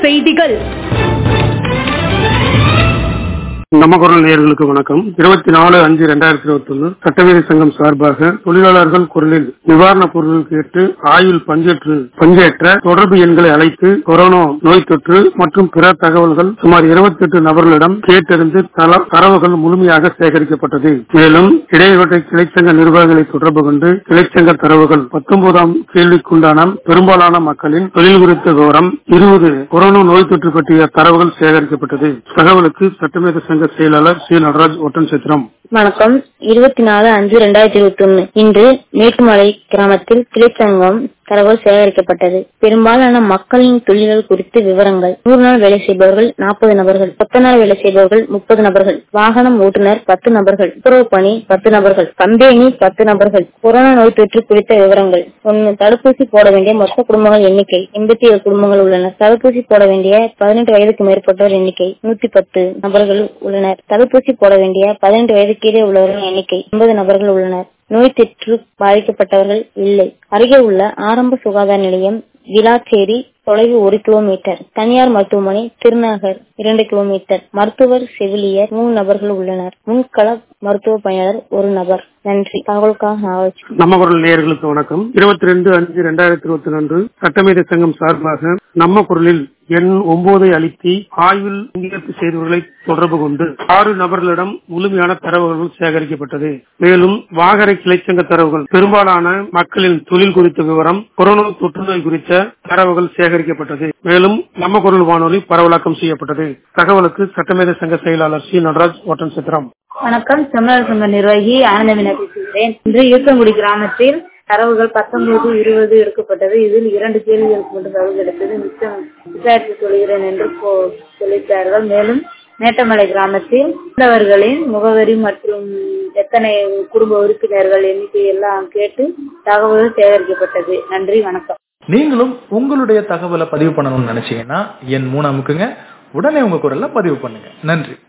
செய்திகள் நம்ம குரல் நேயர்களுக்கு வணக்கம் இருபத்தி நாலு அஞ்சு ரெண்டாயிரத்தி இருபத்தி ஒன்னு சட்டவீர சங்கம் சார்பாக தொழிலாளர்கள் குரலில் நிவாரணப் பொருட்கள் கேட்டு ஆய்வில் பங்கேற்று பங்கேற்ற தொடர்பு எண்களை அழைத்து கொரோனா நோய் தொற்று மற்றும் பிற தகவல்கள் சுமார் இருபத்தி எட்டு நபர்களிடம் கேட்டறிந்து தல- தரவுகள் முழுமையாக சேகரிக்கப்பட்டது மேலும் இடைவெட்டை கிளைச்சங்க நிர்வாகிகளை தொடர்பு கொண்டு கிளைச்சங்க தரவுகள் பத்தொன்பதாம் கேள்விக்குண்டான பெரும்பாலான மக்களின் தொழில் குறித்த விவரம் இருபது கொரோனா நோய் தொற்று பற்றிய தரவுகள் சேகரிக்கப்பட்டது தகவலுக்கு சட்டமேத சங்க செயலாளர் சி நடராஜ் ஒட்டன் சித்திரம் வணக்கம் இருபத்தி நாலு அஞ்சு ரெண்டாயிரத்தி இருபத்தி ஒன்னு இன்று மேட்டுமலை கிராமத்தில் கிளைச்சங்கம் தரவு சேகரிக்கப்பட்டது பெரும்பாலான மக்களின் தொழில்கள் குறித்து விவரங்கள் நூறு நாள் வேலை செய்பவர்கள் நாற்பது நபர்கள் பத்து நாள் வேலை செய்பவர்கள் முப்பது நபர்கள் வாகனம் ஓட்டுநர் பத்து நபர்கள் துப்புரவு பணி பத்து நபர்கள் கம்பெனி பத்து நபர்கள் கொரோனா நோய் தொற்று குறித்த விவரங்கள் ஒன்னு தடுப்பூசி போட வேண்டிய மொத்த குடும்பங்கள் எண்ணிக்கை எண்பத்தி ஏழு குடும்பங்கள் உள்ளனர் தடுப்பூசி போட வேண்டிய பதினெட்டு வயதுக்கு மேற்பட்டோர் எண்ணிக்கை நூத்தி பத்து நபர்கள் உள்ளனர் தடுப்பூசி போட வேண்டிய பதினெட்டு வயது கீழே உள்ளவர்கள் எண்ணிக்கை எண்பது நபர்கள் உள்ளனர் நோய் தொற்று பாதிக்கப்பட்டவர்கள் இல்லை அருகே உள்ள ஆரம்ப சுகாதார நிலையம் விளாச்சேரி தொலைவு ஒரு கிலோமீட்டர் தனியார் மருத்துவமனை திருநகர் இரண்டு கிலோமீட்டர் மருத்துவர் செவிலியர் மூணு நபர்கள் உள்ளனர் முன்கள மருத்துவ பணியாளர் ஒரு நபர் நன்றி தகவலுக்காக நாவல் நம்ம குரல் நேயர்களுக்கு வணக்கம் இருபத்தி ரெண்டு அஞ்சு ரெண்டாயிரத்தி இருபத்தி ரெண்டு சட்டமேத சங்கம் சார்பாக நம்ம குரலில் எண் ஒன்பதை அளித்து ஆய்வில் பங்கேற்பு செய்தவர்களை தொடர்பு கொண்டு ஆறு நபர்களிடம் முழுமையான தரவுகள் சேகரிக்கப்பட்டது மேலும் வாகரை கிளைச்சங்க தரவுகள் பெரும்பாலான மக்களின் தொழில் குறித்த விவரம் கொரோனா தொற்றுநோய் குறித்த தரவுகள் சேகரிக்கப்பட்டது மேலும் நம்ம குரல் வானொலி பரவலாக்கம் செய்யப்பட்டது தகவலுக்கு சட்டமேத சங்க செயலாளர் சி நடராஜ் ஒட்டன் சித்திரம் வணக்கம் தமிழர் சங்க நிர்வாகி ஆனந்தவினா பேசுகிறேன் இன்று ஈர்க்கங்குடி கிராமத்தில் தரவுகள் பத்தொன்பது இருபது எடுக்கப்பட்டது இதில் இரண்டு கேள்விகளுக்கு மட்டும் தரவு கிடைத்தது மிச்சம் விசாரித்து சொல்கிறேன் என்று போ- சொல்லிட்டார்கள் மேலும் மேட்டமலை கிராமத்தில் உள்ளவர்களின் முகவரி மற்றும் எத்தனை குடும்ப உறுப்பினர்கள் எண்ணிக்கை எல்லாம் கேட்டு தகவல்கள் சேகரிக்கப்பட்டது நன்றி வணக்கம் நீங்களும் உங்களுடைய தகவலை பதிவு பண்ணணும்னு நினைச்சீங்கன்னா என் மூணு அமுக்குங்க உடனே உங்க குரல்ல பதிவு பண்ணுங்க நன்றி